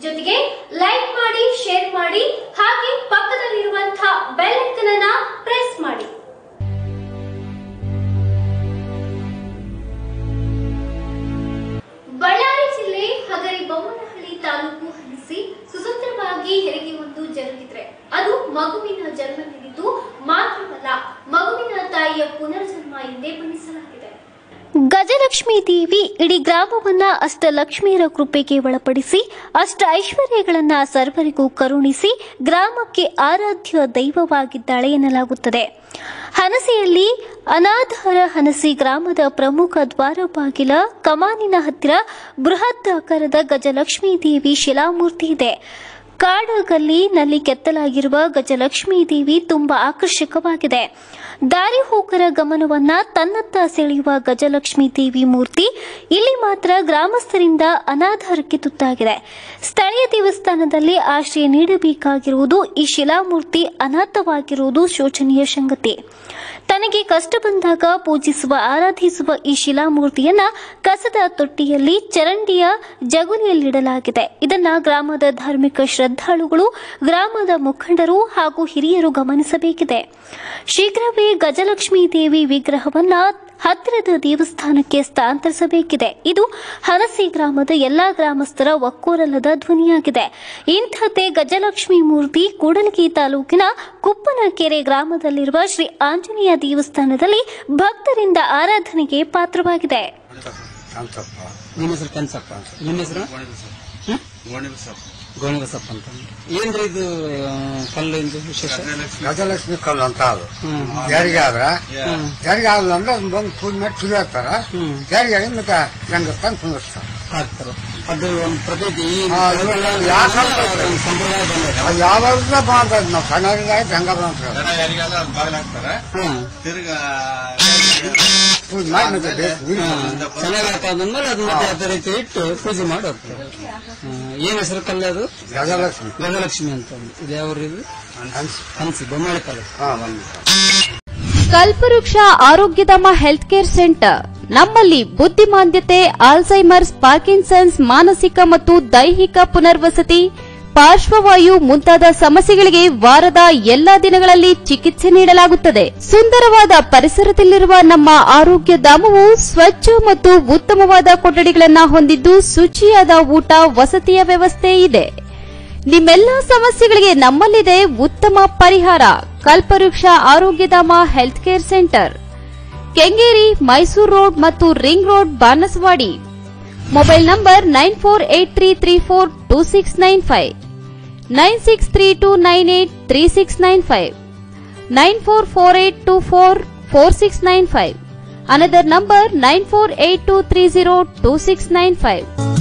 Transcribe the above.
ಜೊತೆಗೆ ಲೈಕ್ ಮಾಡಿ ಶೇರ್ ಮಾಡಿ ಹಾಗೆ ಪಕ್ಕದಲ್ಲಿರುವಂತಹ ಬೆಲ್ ಐಕನ್ ಅನ್ನ ಪ್ರೆಸ್ ಮಾಡಿ ಬಳ್ಳಾರಿ ಜಿಲ್ಲೆ ಹಗರಿಬೊಮ್ಮನಹಳ್ಳಿ ತಾಲೂಕು ಹಲಸಿ ಸುಸೂತ್ರವಾಗಿ ಹೆರಿಗೆ ಒಂದು ಜರುಗಿದ್ರೆ ಅದು ಮಗುವಿನ ಜನ್ಮ ನೀಡಿದ್ದು ಮಾತ್ರವಲ್ಲ ಮಗುವಿನ ತಾಯಿಯ ಪುನರ್ಜನ್ಮ ಎಂದೇ ಬಣ್ಣಿಸಲಾಗಿದೆ ಗಜಲಕ್ಷ್ಮೀ ದೇವಿ ಇಡೀ ಗ್ರಾಮವನ್ನ ಅಷ್ಟಲಕ್ಷ್ಮಿಯರ ಕೃಪೆಗೆ ಒಳಪಡಿಸಿ ಅಷ್ಟ ಐಶ್ವರ್ಯಗಳನ್ನ ಸರ್ವರಿಗೂ ಕರುಣಿಸಿ ಗ್ರಾಮಕ್ಕೆ ಆರಾಧ್ಯ ದೈವವಾಗಿದ್ದಾಳೆ ಎನ್ನಲಾಗುತ್ತದೆ ಹನಸಿಯಲ್ಲಿ ಅನಾಧಾರ ಹನಸಿ ಗ್ರಾಮದ ಪ್ರಮುಖ ದ್ವಾರ ಬಾಗಿಲ ಕಮಾನಿನ ಹತ್ತಿರ ಬೃಹತ್ ಆಕಾರದ ಗಜಲಕ್ಷ್ಮೀ ದೇವಿ ಶಿಲಾಮೂರ್ತಿ ಇದೆ ಕಾಡಗಲ್ಲಿನಲ್ಲಿ ಕೆತ್ತಲಾಗಿರುವ ಗಜಲಕ್ಷ್ಮೀ ದೇವಿ ತುಂಬಾ ಆಕರ್ಷಕವಾಗಿದೆ ದಾರಿ ಹೋಕರ ಗಮನವನ್ನ ತನ್ನತ್ತ ಸೆಳೆಯುವ ಗಜಲಕ್ಷ್ಮೀ ದೇವಿ ಮೂರ್ತಿ ಇಲ್ಲಿ ಮಾತ್ರ ಗ್ರಾಮಸ್ಥರಿಂದ ಅನಾಧಾರಕ್ಕೆ ತುತ್ತಾಗಿದೆ ಸ್ಥಳೀಯ ದೇವಸ್ಥಾನದಲ್ಲಿ ಆಶ್ರಯ ನೀಡಬೇಕಾಗಿರುವುದು ಈ ಶಿಲಾಮೂರ್ತಿ ಅನಾಥವಾಗಿರುವುದು ಶೋಚನೀಯ ಸಂಗತಿ ತನಗೆ ಕಷ್ಟ ಬಂದಾಗ ಪೂಜಿಸುವ ಆರಾಧಿಸುವ ಈ ಶಿಲಾಮೂರ್ತಿಯನ್ನ ಕಸದ ತೊಟ್ಟಿಯಲ್ಲಿ ಚರಂಡಿಯ ಜಗುಲಿಯಲ್ಲಿಡಲಾಗಿದೆ ಇದನ್ನ ಗ್ರಾಮದ ಧಾರ್ಮಿಕ ಶ್ರದ್ಧಾಳುಗಳು ಗ್ರಾಮದ ಮುಖಂಡರು ಹಾಗೂ ಹಿರಿಯರು ಗಮನಿಸಬೇಕಿದೆ ಶೀಘ್ರವೇ ಗಜಲಕ್ಷ್ಮೀ ದೇವಿ ವಿಗ್ರಹವನ್ನ ಹತ್ತಿರದ ದೇವಸ್ಥಾನಕ್ಕೆ ಸ್ಥಳಾಂತರಿಸಬೇಕಿದೆ ಇದು ಹನಸಿ ಗ್ರಾಮದ ಎಲ್ಲಾ ಗ್ರಾಮಸ್ಥರ ಒಕ್ಕೋರಲದ ಧ್ವನಿಯಾಗಿದೆ ಇಂಥದ್ದೇ ಗಜಲಕ್ಷ್ಮಿ ಮೂರ್ತಿ ಕೂಡಲಗಿ ತಾಲೂಕಿನ ಕುಪ್ಪನಕೆರೆ ಗ್ರಾಮದಲ್ಲಿರುವ ಶ್ರೀ ಆಂಜನೇಯ ದೇವಸ್ಥಾನದಲ್ಲಿ ಭಕ್ತರಿಂದ ಆರಾಧನೆಗೆ ಪಾತ್ರವಾಗಿದೆ ಕಾಂತಪ್ಪ ನಿಮ್ಮ ಹೆಸರು ಕೆನ್ಸಪ್ಪ ನಿಮ್ಮ ಹೆಸರು ಹ್ಮ್? ಗೋಣಿಲ್ ಸಾಬ್ ಗೋಣಿಬಸಪ್ಪ ಅಂತ ಏನ್ರಿ ಇದು ಆ, ಕಲ್ಲು ಇದು ವಿಶೇಷ ಗಜಲಕ್ಷ್ಮಿ ಕಲ್ಲು ಅಂತ ಅದು ಹ್ಮ್. ಯಾರಿಗೆ ಆದ್ರ ಯಾರಿಗೆ ಆಗಲ್ಲ ಅಂದ್ರೆ ಅದನ್ನ ಬಂದು ಪೂಜೆ ಮಾಡಿ ಚುರಿ ಹಾಕ್ತಾರ ಹ್ಮ್. ಯಾರಿಗೆ ಆಗಿ ಮತ್ತೆ ಗಂಗಸ್ಥಾನ ಕುಂದಿರ್ತಾರ ಹಾಕ್ತಾರೆ ಅದು ಒಂದು ಪ್ರತೀತಿ ಈ ಹಾ, ಇದು ಯಾವ ಕಾಲ ಒಂದು ಸಂಪ್ರದಾಯ ಬಂದೈತೆ ಅದು ಯಾವಾಗ ಬಂದದ್ ನಾವು ಸಣ್ಣದಾಗಿ ಗಂಗ ಬಂತ ಜನ ಯಾರಿಗಾದ ಬಾಗಿಲು ಹಾಕ್ತಾರೆ ಹ್ಮ್ ತಿರ್ಗಾ ಪೂಜೆ ಮಾಡಿ ಮತ್ತೆ ಬೇಸ್ ನೀರು ಚೆನ್ನಾಗಿ ಹಾಕೋದ್ಮೇಲೆ ಅದು ಮತ್ತೆ ಅದೇ ರೀತಿ ಇಟ್ಟು ಪೂಜೆ ಮಾಡಿ ಹೋಗ್ತಾರೆ ಹ್ಮ್. ಏನ್ ಹೆಸರು ಕಲ್ಲು ಅದು ಗಜಲಕ್ಷ್ಮಿ ಗಜಲಕ್ಷ್ಮಿ ಅಂತ ಇದು ಯಾವ ಇದು ಅನ್ಸ್- ಹಂಸಿ ಬೊಮ್ಮಳೆ ಕಲ್ಲು ಹಾ ಬಂದು ಕಲ್ಪವೃಕ್ಷ ಆರೋಗ್ಯಧಾಮ ಹೆಲ್ತ್ ಕೇರ್ ಸೆಂಟರ್ ನಮ್ಮಲ್ಲಿ ಬುದ್ಧಿಮಾಂದ್ಯತೆ ಆಲ್ಝೈಮರ್ಸ್ ಪಾರ್ಕಿನ್ಸನ್ಸ್ ಮಾನಸಿಕ ಮತ್ತು ದೈಹಿಕ ಪುನರ್ವಸತಿ ಪಾರ್ಶ್ವವಾಯು ಮುಂತಾದ ಸಮಸ್ಯೆಗಳಿಗೆ ವಾರದ ಎಲ್ಲಾ ದಿನಗಳಲ್ಲಿ ಚಿಕಿತ್ಸೆ ನೀಡಲಾಗುತ್ತದೆ ಸುಂದರವಾದ ಪರಿಸರದಲ್ಲಿರುವ ನಮ್ಮ ಆರೋಗ್ಯ ಧಾಮವು ಸ್ವಚ್ಛ ಮತ್ತು ಉತ್ತಮವಾದ ಕೊಠಡಿಗಳನ್ನು ಹೊಂದಿದ್ದು ಶುಚಿಯಾದ ಊಟ ವಸತಿಯ ವ್ಯವಸ್ಥೆ ಇದೆ ನಿಮ್ಮೆಲ್ಲ ಸಮಸ್ಯೆಗಳಿಗೆ ನಮ್ಮಲ್ಲಿದೆ ಉತ್ತಮ ಪರಿಹಾರ Kalpavriksha Arogyadhama health care centre Kengeri Mysuru road ಮತ್ತು ring road Banasawadi mobile number nine four eight three three four two six nine five nine six three two nine eight three six nine five nine four four eight two four four six nine five another number nine four eight two three zero two six nine five